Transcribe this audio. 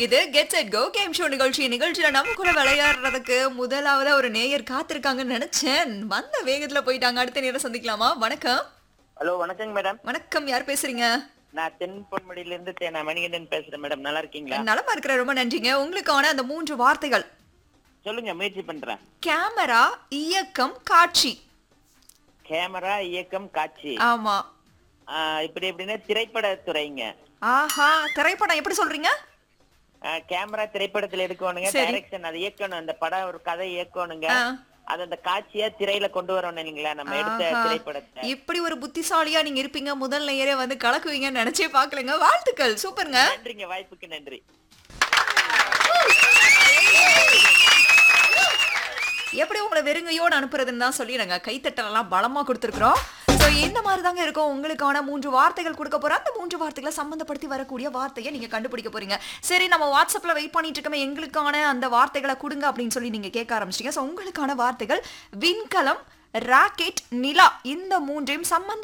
இது get set go game show நிகழ்ச்சி நிகழ்ச்சியில நம்ம கூட விளையாடுறதுக்கு முதலாவது ஒரு நேயர் காத்திருக்காங்கன்னு நினைச்சேன் வந்த வேகத்துல போயிட்டாங்க அடுத்த நேரம் சந்திக்கலாமா வணக்கம் ஹலோ வணக்கங்க மேடம் வணக்கம் யார் பேசுறீங்க நான் தென் பொன்முடியில இருந்து தே- நான் மணிகண்டன் பேசுறேன் மேடம் நல்லா இருக்கீங்களா நலமா இருக்கிற ரொம்ப நன்றிங்க உங்களுக்கான அந்த மூன்று வார்த்தைகள் சொல்லுங்க முயற்சி பண்றேன் கேமரா இயக்கம் காட்சி கேமரா இயக்கம் காட்சி ஆமா ஆ, இப்படி எப்படின்னா திரைப்பட துறைங்க ஆஹா திரைப்படம் எப்படி சொல்றீங்க ஆ, கேமரா திரைப்படத்துல எடுக்கணுங்க சரி. டைரக்ஷன் அதை இயக்கணும் அந்த படம் ஒரு கதை இயக்கணுங்க ஆ. அது அந்த காட்சியா திரையில கொண்டு வரணும் இல்லைங்களா நம்ம எடுத்த ஆஹா. திரைப்படத்தை இப்படி ஒரு புத்திசாலியா நீங்க இருப்பீங்க முதல் நேயரே வந்து கலக்குவீங்கன்னு நினைச்சே பாக்கலங்க வாழ்த்துக்கள் சூப்பருங்க நன்றிங்க வாய்ப்புக்கு நன்றி எப்படி உங்களை வெறுங்கையோடு அனுப்புறதுன்னு தான் சொல்லி நாங்கள் கைத்தட்டலாம் பலமா கொடுத்துருக்குறோம் ஸோ இந்த மாதிரி தாங்க இருக்கும் உங்களுக்கான மூன்று வார்த்தைகள் கொடுக்க போறோம் அந்த மூன்று வார்த்தைகளை சம்மந்தப்படுத்தி வரக்கூடிய வார்த்தையை நீங்க கண்டுபிடிக்க போறீங்க சரி நம்ம வாட்ஸ்அப்ல வெயிட் பண்ணிட்டு இருக்கோமே எங்களுக்கான அந்த வார்த்தைகளை கொடுங்க அப்படின்னு சொல்லி நீங்க கேட்க ஆரம்பிச்சிட்டீங்க ஸோ உங்களுக்கான வார்த்தைகள் விண்கலம் ராக்கெட் நிலா இந்த மூன்றையும் சம்பந்த